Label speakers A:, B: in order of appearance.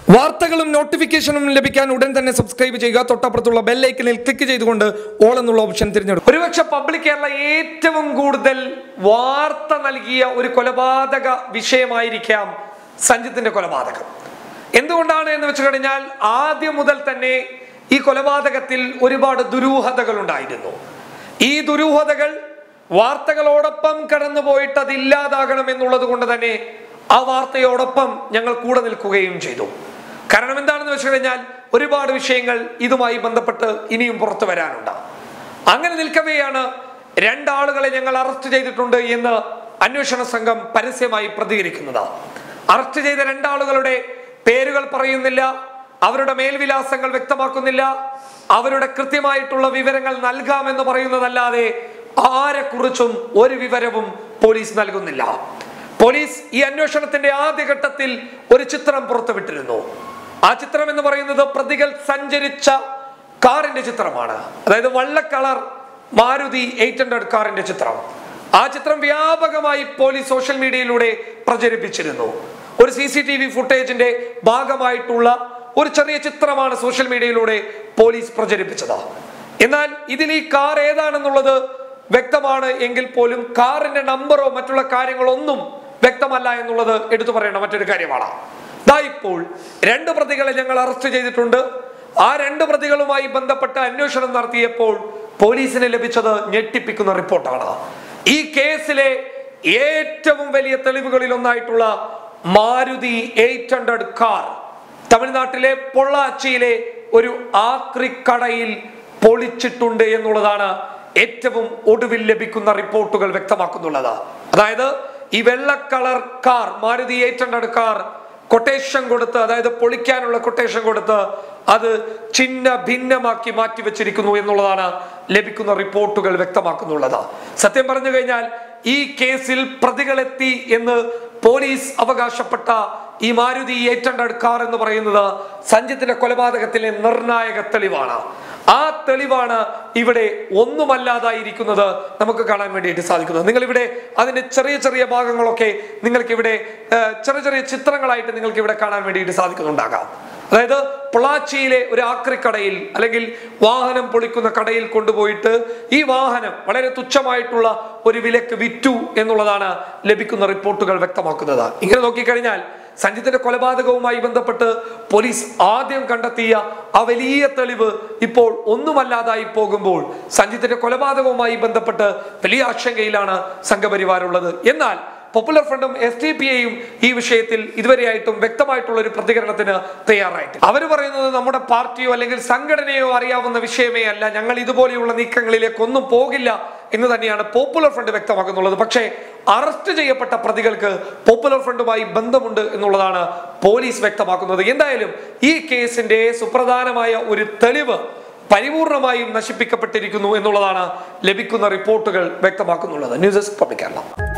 A: വാർത്തകളും നോട്ടിഫിക്കേഷനും ലഭിക്കാൻ ഉടൻ തന്നെ സബ്സ്ക്രൈബ് ചെയ്യുക തൊട്ടപ്പുറത്തുള്ള ബെല്ലൈക്കനിൽ ക്ലിക്ക് ചെയ്തുകൊണ്ട് ഓൾ എന്നുള്ള ഓപ്ഷൻ തിരഞ്ഞെടുക്കും ഒരുപക്ഷെ പബ്ലിക് കേരള ഏറ്റവും കൂടുതൽ വാർത്ത നൽകിയ ഒരു കൊലപാതക വിഷയമായിരിക്കാം സഞ്ജിത്തിന്റെ കൊലപാതകം എന്തുകൊണ്ടാണ് എന്ന് വെച്ച് കഴിഞ്ഞാൽ ആദ്യം മുതൽ തന്നെ ഈ കൊലപാതകത്തിൽ ഒരുപാട് ദുരൂഹതകൾ ഉണ്ടായിരുന്നു ഈ ദുരൂഹതകൾ വാർത്തകളോടൊപ്പം കടന്നുപോയിട്ട് അത് ഇല്ലാതാകണം എന്നുള്ളത് കൊണ്ട് തന്നെ ആ വാർത്തയോടൊപ്പം ഞങ്ങൾ കൂടെ നിൽക്കുകയും ചെയ്തു കാരണം എന്താണെന്ന് വെച്ച് കഴിഞ്ഞാൽ ഒരുപാട് വിഷയങ്ങൾ ഇതുമായി ബന്ധപ്പെട്ട് ഇനിയും പുറത്തു വരാനുണ്ട് അങ്ങനെ നിൽക്കവെയാണ് രണ്ടാളുകളെ ഞങ്ങൾ അറസ്റ്റ് ചെയ്തിട്ടുണ്ട് എന്ന് അന്വേഷണ സംഘം പരസ്യമായി പ്രതികരിക്കുന്നത് അറസ്റ്റ് ചെയ്ത രണ്ടാളുകളുടെ പേരുകൾ പറയുന്നില്ല അവരുടെ മേൽവിലാസങ്ങൾ വ്യക്തമാക്കുന്നില്ല അവരുടെ കൃത്യമായിട്ടുള്ള വിവരങ്ങൾ നൽകാമെന്ന് പറയുന്നതല്ലാതെ ആരെക്കുറിച്ചും ഒരു വിവരവും പോലീസ് നൽകുന്നില്ല പോലീസ് ഈ അന്വേഷണത്തിന്റെ ആദ്യഘട്ടത്തിൽ ഒരു ചിത്രം പുറത്തുവിട്ടിരുന്നു ആ ചിത്രം എന്ന് പറയുന്നത് പ്രതികൾ സഞ്ചരിച്ച കാറിന്റെ ചിത്രമാണ് അതായത് വെള്ള കളർ മാരുതി എയ്റ്റ് ഹൺഡ്രഡ് കാറിന്റെ ചിത്രം ആ ചിത്രം വ്യാപകമായി പോലീസ് സോഷ്യൽ മീഡിയയിലൂടെ പ്രചരിപ്പിച്ചിരുന്നു ഒരു സി സി ടി വി ഫുട്ടേജിന്റെ ഭാഗമായിട്ടുള്ള ഒരു ചെറിയ ചിത്രമാണ് സോഷ്യൽ മീഡിയയിലൂടെ പോലീസ് പ്രചരിപ്പിച്ചത് എന്നാൽ ഇതിൽ ഈ കാർ ഏതാണെന്നുള്ളത് വ്യക്തമാണ് എങ്കിൽ പോലും കാറിന്റെ നമ്പറോ മറ്റുള്ള കാര്യങ്ങളോ ഒന്നും വ്യക്തമല്ല എന്നുള്ളത് എടുത്തു പറയേണ്ട മറ്റൊരു കാര്യമാണ് ദാ ഇപ്പോൾ രണ്ട് പ്രതികളെ ഞങ്ങൾ അറസ്റ്റ് ചെയ്തിട്ടുണ്ട് ആ രണ്ട് പ്രതികളുമായി ബന്ധപ്പെട്ട അന്വേഷണം നടത്തിയപ്പോൾ പോലീസിന് ലഭിച്ചത് ഞെട്ടിപ്പിക്കുന്ന റിപ്പോർട്ടാണ് ഈ കേസിലെ ഏറ്റവും വലിയ തെളിവുകളിൽ ഒന്നായിട്ടുള്ള മാരുതി എയ്റ്റ് ഹൺഡ്രഡ് കാർ തമിഴ്നാട്ടിലെ പൊള്ളാച്ചിയിലെ ഒരു ആക്രിക്കടയിൽ പൊളിച്ചിട്ടുണ്ട് എന്നുള്ളതാണ് ഏറ്റവും ഒടുവിൽ ലഭിക്കുന്ന റിപ്പോർട്ടുകൾ വ്യക്തമാക്കുന്നുള്ളത് അതായത് ഈ വെള്ള colour car Maruti eight hundred car quotation കൊടുത്ത് അതായത് പൊളിക്കാനുള്ള കൊട്ടേഷൻ കൊടുത്ത് അത് ചിഹ്ന ഭിന്നമാക്കി മാറ്റി വെച്ചിരിക്കുന്നു എന്നുള്ളതാണ് ലഭിക്കുന്ന റിപ്പോർട്ടുകൾ വ്യക്തമാക്കുന്നുള്ളത് സത്യം പറഞ്ഞു കഴിഞ്ഞാൽ ഈ കേസിൽ പ്രതികളെത്തി എന്ന് പോലീസ് അവകാശപ്പെട്ട ഈ മാരുതി എയ്റ്റ് ഹൺഡ്രഡ് കാർ എന്ന് പറയുന്നത് സഞ്ജിത്തിന്റെ കൊലപാതകത്തിലെ നിർണായക തെളിവാണ് ആ തെളിവാണ് ഇവിടെ ഒന്നുമല്ലാതായിരിക്കുന്നത് നമുക്ക് കാണാൻ വേണ്ടിയിട്ട് സാധിക്കുന്നത് നിങ്ങൾ ഇവിടെ അതിന്റെ ചെറിയ ചെറിയ ഭാഗങ്ങളൊക്കെ നിങ്ങൾക്ക് ഇവിടെ ഏഹ്, ചെറിയ ചെറിയ ചിത്രങ്ങളായിട്ട് നിങ്ങൾക്ക് ഇവിടെ കാണാൻ വേണ്ടിയിട്ട് സാധിക്കുന്നുണ്ടാകാം അതായത് പൊളാച്ചിയിലെ ഒരു ആക്രിക്കടയിൽ അല്ലെങ്കിൽ വാഹനം പൊളിക്കുന്ന കടയിൽ കൊണ്ടുപോയിട്ട് ഈ വാഹനം വളരെ തുച്ഛമായിട്ടുള്ള ഒരു വിലക്ക് വിറ്റു എന്നുള്ളതാണ് ലഭിക്കുന്ന റിപ്പോർട്ടുകൾ വ്യക്തമാക്കുന്നത് ഇങ്ങനെ നോക്കിക്കഴിഞ്ഞാൽ സഞ്ജിത്തിന്റെ കൊലപാതകവുമായി ബന്ധപ്പെട്ട് പോലീസ് ആദ്യം കണ്ടെത്തിയ ആ വലിയ തെളിവ് ഇപ്പോൾ ഒന്നുമല്ലാതായി പോകുമ്പോൾ സഞ്ജിത്തിന്റെ കൊലപാതകവുമായി ബന്ധപ്പെട്ട് വലിയ ആശങ്കയിലാണ് സംഘപരിവാറുള്ളത് എന്നാൽ പോപ്പുലർ ഫ്രണ്ടും എസ് ഡി പി എയും ഈ വിഷയത്തിൽ ഇതുവരെയായിട്ടും വ്യക്തമായിട്ടുള്ള ഒരു പ്രതികരണത്തിന് തയ്യാറായിട്ട് അവർ പറയുന്നത് നമ്മുടെ പാർട്ടിയോ അല്ലെങ്കിൽ സംഘടനയോ അറിയാവുന്ന വിഷയമേ അല്ല ഞങ്ങൾ ഇതുപോലെയുള്ള നീക്കങ്ങളിലേക്കൊന്നും പോകില്ല എന്ന് തന്നെയാണ് പോപ്പുലർ ഫ്രണ്ട് വ്യക്തമാക്കുന്നുള്ളത് പക്ഷേ അറസ്റ്റ് ചെയ്യപ്പെട്ട പ്രതികൾക്ക് പോപ്പുലർ ഫ്രണ്ടുമായി ബന്ധമുണ്ട് എന്നുള്ളതാണ് പോലീസ് വ്യക്തമാക്കുന്നത് എന്തായാലും ഈ കേസിന്റെ സുപ്രധാനമായ ഒരു തെളിവ് പരിപൂർണമായും നശിപ്പിക്കപ്പെട്ടിരിക്കുന്നു എന്നുള്ളതാണ് ലഭിക്കുന്ന റിപ്പോർട്ടുകൾ വ്യക്തമാക്കുന്നുള്ളത് ന്യൂസ് ഡെസ്ക് പബ്ലിക് കേരള